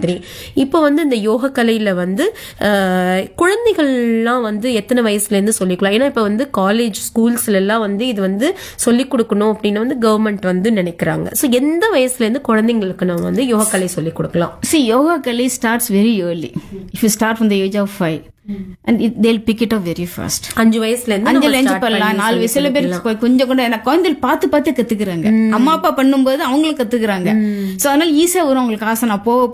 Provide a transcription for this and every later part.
மாதிரி இப்போ வந்து இந்த யோக கலையில வந்து அஹ், குழந்தைகள்லாம் வந்து எத்தனை வயசுல இருந்து சொல்லிக்கலாம் ஏன்னா இப்போ வந்து காலேஜ் ஸ்கூல்ஸ்ல எல்லாம் வந்து இது வந்து சொல்லிக் கொடுக்கணும் அப்படின்னு வந்து கவர்மெண்ட் வந்து நினைக்கிறாங்க ஸோ எந்த வயசுல இருந்து குழந்தைங்களுக்கு நம்ம வந்து யோக கலை சொல்லிக் கொடுக்கலாம் See, yoga kali starts very early. If you start from the age of five, and it, they'll pick it up very fast. அஞ்சு வயசுல இருந்து அஞ்சுல நம்ம அஞ்சு start பண்ணலாம் பண்ணி நாலு சொல்லி வயசு சில பேர் கொடுக்கலாம். கொ- கொஞ்சம் கூட எனக்கு குழந்தைகள் பார்த்து பார்த்து கத்துக்கிறாங்க அம்மா அப்பா பண்ணும்போது அவங்களும் கத்துக்கிறாங்க சோ அதனால ஈஸியா வரும் அவங்களுக்கு ஆசனம் போக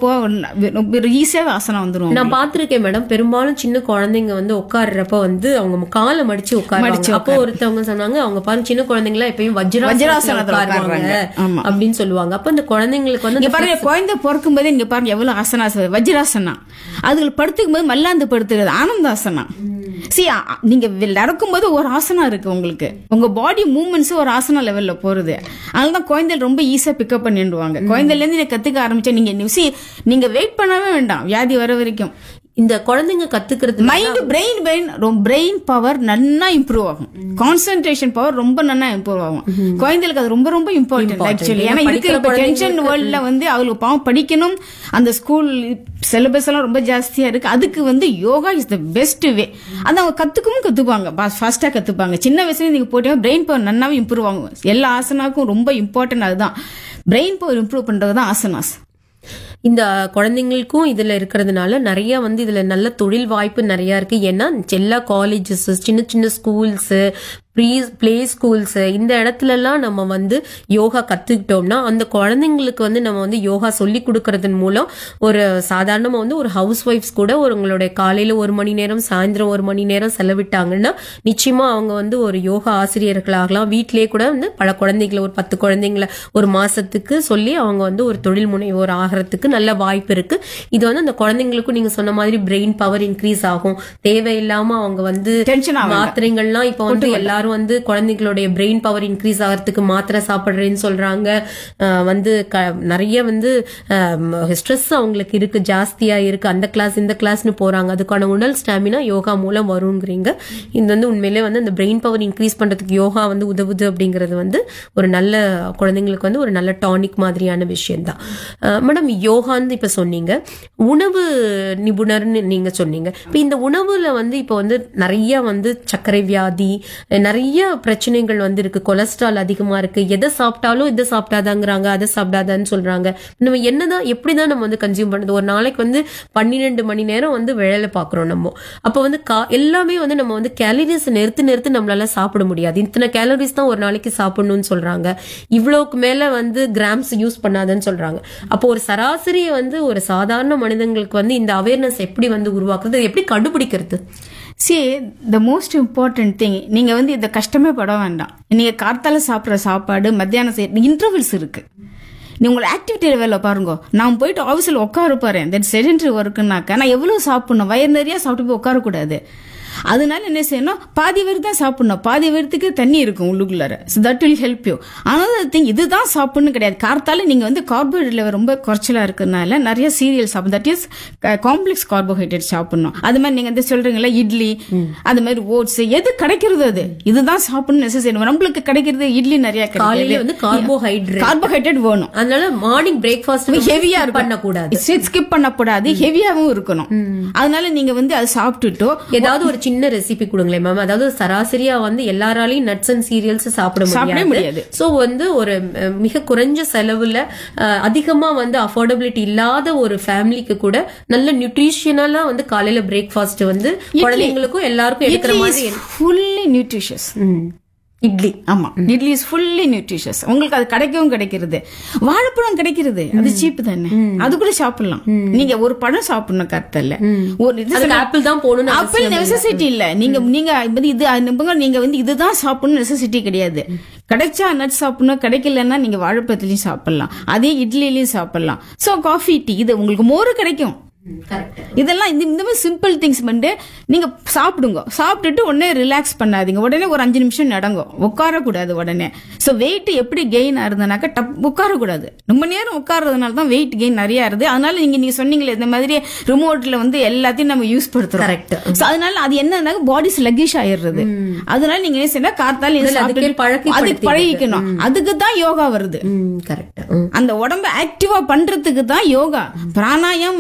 போக ஈஸியாவே ஆசனம் வந்துரும் நான் பாத்திருக்கேன் மேடம் பெரும்பாலும் சின்ன குழந்தைங்க வந்து உட்கார்றப்ப வந்து அவங்க காலை மடிச்சு உட்காருவாங்க அப்போ ஒருத்தவங்க சொன்னாங்க அவங்க பாருங்க சின்ன குழந்தைங்களா எப்பயும் வஜ்ராசனத்துல வஜ்ராசனத்துல உட்காருவாங்க உட்காருவாங்க. ஆமா. அப்படின்னு சொல்லுவாங்க அப்ப இந்த குழந்தைங்களுக்கு வந்து இங்க பாருங்க குழந்தை பிறக்கும் போதே இங்க பாருங்க எவ்வளவு ஆசனாஸ் வஜ்ராசனா அதுல படுத்துக்கும் போது மல்லாந்து படுத்துக்கிறது ஆனந்தாசனா சி நீங்க வி- நடக்கும்போது ஒரு ஆசனம் இருக்கு உங்களுக்கு உங்க பாடி மூவ்மெண்ட்ஸ் ஒரு ஆசனா லெவல்ல போறது அதனாலதான் குழந்தைகள் ரொம்ப ஈஸியா பிக்கப் பண்ணிடுவாங்க குழந்தைல இருந்து நீங்க கத்துக்க ஆரம்பிச்சா நீங்க see, நீங்க வெயிட் பண்ணவே வேண்டாம் வியாதி வர வரைக்கும் இந்த குழந்தைங்க கத்துக்கிறது mind brain brain brain power நல்லா இம்ப்ரூவ் ஆகும் கான்சென்ட்ரேஷன் பவர் ரொம்ப நல்லா இம்ப்ரூவ் ஆகும் குழந்தைகளுக்கு அது ரொம்ப ரொம்ப இம்பார்ட்டன்ட் ஆக்சுவலி ஏன்னா இருக்கிற இப்ப டென்ஷன் வேர்ல்ட்ல வந்து அவங்களுக்கு பாவம் படிக்கணும் அந்த ஸ்கூல் சிலபஸ் எல்லாம் ரொம்ப ஜாஸ்தியா இருக்கு அதுக்கு வந்து yoga is the best way அது அவங்க கத்துக்கவும் கத்துப்பாங்க ஃபாஸ்டா கத்துப்பாங்க சின்ன வயசுல நீங்க போட்டீங்கன்னா பிரெயின் பவர் நல்லாவே இம்ப்ரூவ் ஆகும் எல்லா ஆசனாக்கும் ரொம்ப இம்பார்ட்டன்ட் அதுதான் பிரெயின் பவர் இம்ப்ரூவ் பண்றது தான் ஆசனாஸ் இந்த குழந்தைங்களுக்கும் இதுல இருக்கிறதுனால நிறைய வந்து இதுல நல்ல தொழில் வாய்ப்பு நிறைய இருக்கு ஏன்னா எல்லா காலேஜஸ் சின்ன சின்ன ஸ்கூல்ஸ் ப்ரீ பிளே ஸ்கூல்ஸ் இந்த இடத்துல எல்லாம் நம்ம வந்து யோகா கத்துக்கிட்டோம்னா அந்த குழந்தைங்களுக்கு வந்து நம்ம வந்து யோகா சொல்லி கொடுக்கறதன் மூலம் ஒரு சாதாரணமா வந்து ஒரு ஹவுஸ் ஒய்ஃப்ஸ் கூட ஒரு உங்களுடைய காலையில ஒரு மணி நேரம் சாயந்தரம் ஒரு மணி நேரம் செலவிட்டாங்கன்னா நிச்சயமா அவங்க வந்து ஒரு யோகா ஆசிரியர்களாகலாம் வீட்டிலேயே கூட வந்து பல குழந்தைகளை ஒரு பத்து குழந்தைங்களை ஒரு மாசத்துக்கு சொல்லி அவங்க வந்து ஒரு தொழில் முனைவோர் ஆகிறதுக்கு நல்ல வாய்ப்பு இருக்கு இது வந்து அந்த குழந்தைங்களுக்கும் நீங்க சொன்ன மாதிரி பிரெயின் பவர் இன்க்ரீஸ் ஆகும் தேவையில்லாம அவங்க வந்து Tension ஆவாங்க. மாத்திரைகள்லாம் இப்ப வந்து எல்லாரும் வந்து குழந்தைங்களுடைய பிரெயின் பவர் இன்க்ரீஸ் ஆகிறதுக்கு மாத்திரை சாப்பிடுறேன்னு சொல்றாங்க அஹ் வந்து க- நிறைய வந்து ஸ்ட்ரெஸ் அவங்களுக்கு இருக்கு ஜாஸ்தியா இருக்கு அந்த கிளாஸ் இந்த கிளாஸ்னு போறாங்க அதுக்கான உடல் ஸ்டாமினா யோகா மூலம் வருங்கிறீங்க இது வந்து உண்மையிலே வந்து அந்த பிரெயின் பவர் இன்க்ரீஸ் பண்றதுக்கு யோகா வந்து உதவுது அப்படிங்கிறது வந்து ஒரு நல்ல குழந்தைங்களுக்கு வந்து ஒரு நல்ல டானிக் மாதிரியான விஷயம் தான் மேடம் யோகான்னு இப்ப சொன்னீங்க உணவு நிபுணர்னு நீங்க சொன்னீங்க இப்ப இந்த உணவுல வந்து இப்ப வந்து நிறைய வந்து சர்க்கரை வியாதி நிறைய பிரச்சனைகள் வந்து இருக்கு கொலஸ்ட்ரால் அதிகமா இருக்கு எதை சாப்பிட்டாலும் இதை சாப்பிட்டாதாங்கிறாங்க அதை சாப்பிடாதான்னு சொல்றாங்க நம்ம என்னதான் எப்படிதான் நம்ம வந்து கன்சியூம் பண்ணுது ஒரு நாளைக்கு வந்து பன்னிரெண்டு மணி நேரம் வந்து வேலை பாக்குறோம் நம்ம அப்ப வந்து கா- எல்லாமே வந்து நம்ம வந்து கேலரிஸ் நிறுத்து நிறுத்து நம்மளால சாப்பிட முடியாது இத்தனை கேலரிஸ் தான் ஒரு நாளைக்கு சாப்பிடணும்னு சொல்றாங்க இவ்வளவுக்கு மேல வந்து கிராம்ஸ் யூஸ் பண்ணாதன்னு சொல்றாங்க அப்போ ஒரு சராசரி வந்து ஒரு சாதாரண மனிதங்களுக்கு வந்து இந்த அவேர்னஸ் எப்படி வந்து உருவாக்குறது இது எப்படி கண்டுபிடிக்கிறது see the most important thing நீங்க வந்து இந்த கஷ்டமே பட வேண்டாம் நீங்க கார்த்தால சாப்பிட்ற சாப்பாடு மத்தியானம் செய்ய இன்டர்வல்ஸ் இருக்கு நீ உங்களை ஆக்டிவிட்டி லெவலில் பாருங்க நான் போயிட்டு ஆஃபீஸில் உட்கார போறேன் தட் செடென்ட்ரி ஒர்க்குனாக்கா நான் எவ்வளவு சாப்பிடணும் வயிறு நிறைய சாப்பிட்டு போய் உட்காரக்கூடாது அதனால என்ன செய்யணும் பாதி வயிறு தான் சாப்பிடணும் பாதி வயிறத்துக்கு தண்ணி இருக்கும் உள்ளுக்குள்ளார so that will help you ஆனால் திங் இதுதான் சாப்பிடணும் கிடையாது கார்த்தால நீங்க வந்து கார்போஹைட்ரேட் லெவல் ரொம்ப குறைச்சலா இருக்கிறதுனால நிறைய சீரியல் சாப்பிடும் தட் இஸ் காம்ப்ளெக்ஸ் கார்போஹைட்ரேட் சாப்பிடணும் அது மாதிரி நீங்க வந்து சொல்றீங்களா இட்லி அது மாதிரி ஓட்ஸ் எது கிடைக்கிறது அது இதுதான் சாப்பிடணும் நெசசரி நம்மளுக்கு கிடைக்கிறது இட்லி நிறைய காலையில வந்து கார்போஹைட்ரேட் கார்போஹைட்ரேட் வேணும் அதனால மார்னிங் பிரேக்ஃபாஸ்ட் ஹெவியா பண்ணக்கூடாது ஸ்கிப் பண்ணக்கூடாது ஹெவியாவும் இருக்கணும் அதனால நீங்க வந்து அது சாப்பிட்டுட்டோ ஏதாவது ஒரு சின்ன ரெசிபி கொடுங்களேன் மேம் அதாவது சராசரியா வந்து எல்லாராலையும் நட்ஸ் அண்ட் சீரியல்ஸ் சாப்பிட சாப்பிடவே முடியாது முடியாது. சோ வந்து ஒரு அஹ், மிக குறைஞ்ச செலவுல அஹ், அதிகமா வந்து அஃபோர்டபிலிட்டி இல்லாத ஒரு ஃபேமிலிக்கு கூட நல்ல நியூட்ரிஷனலா வந்து காலையில பிரேக்ஃபாஸ்ட் வந்து குழந்தைங்களுக்கும் எல்லாருக்கும் எடுக்கிற மாதிரி ஃபுல்லி நியூட்ரிஷியஸ் ம். இட்லி ஆமா இட்லி இஸ் ஃபுல்லி நியூட்ரிஷியஸ் உங்களுக்கு அது கிடைக்கவும் கிடைக்கிறது வாழைப்பழம் கிடைக்கிறது அது சீப் தானே அது கூட சாப்பிடலாம் நீங்க ஒரு பழம் சாப்பிடணும் கருத்தல்ல ஒரு இது அதுக்கு ஆப்பிள் தான் போகணும்னு ஆப்பிள் நெசசிட்டி இல்ல நீங்க நீங்க வந்து இது நம்புங்க நீங்க வந்து இதுதான் சாப்பிடணும் நெசசிட்டி கிடையாது கிடைச்சா நட் சாப்பிடணும் கிடைக்கலன்னா நீங்க வாழைப்பழத்துலயும் சாப்பிடலாம் அதே இட்லிலையும் சாப்பிடலாம் சோ காஃபி டீ இது உங்களுக்கு மோரு கிடைக்கும் கரெக்ட் இதெல்லாம் இந்த இந்த மாதிரி சிம்பிள் திங்ஸ் பண்ணிட்டு நீங்க சாப்பிடுங்க சாப்பிட்டுட்டு உடனே ரிலாக்ஸ் பண்ணாதீங்க உடனே ஒரு அஞ்சு நிமிஷம் நடங்க உட்காரக்கூடாது உடனே ஸோ வெயிட் எப்படி கெயின் ஆகுதுனாக்கா டப் உட்காரக்கூடாது ரொம்ப நேரம் உட்கார்றதுனால தான் வெயிட் கெயின் நிறைய ஆகுது அதனால நீங்க நீங்க சொன்னீங்களே இந்த மாதிரி ரிமோட்ல வந்து எல்லாத்தையும் நம்ம யூஸ் படுத்துறோம் Correct. So, அதனால அது என்னன்னா பாடி ஸ்லகிஷ் ஆயிடுறது அதனால நீங்க என்ன செய்யணும் காத்தால அதுக்கே சாப்பிட்டு பழக்கப்படுத்திடுது. அதுக்கு பழகிக்கணும் அதுக்கு தான் யோகா வருது கரெக்ட் அந்த உடம்ப ஆக்டிவா பண்றதுக்கு தான் யோகா பிராணாயம்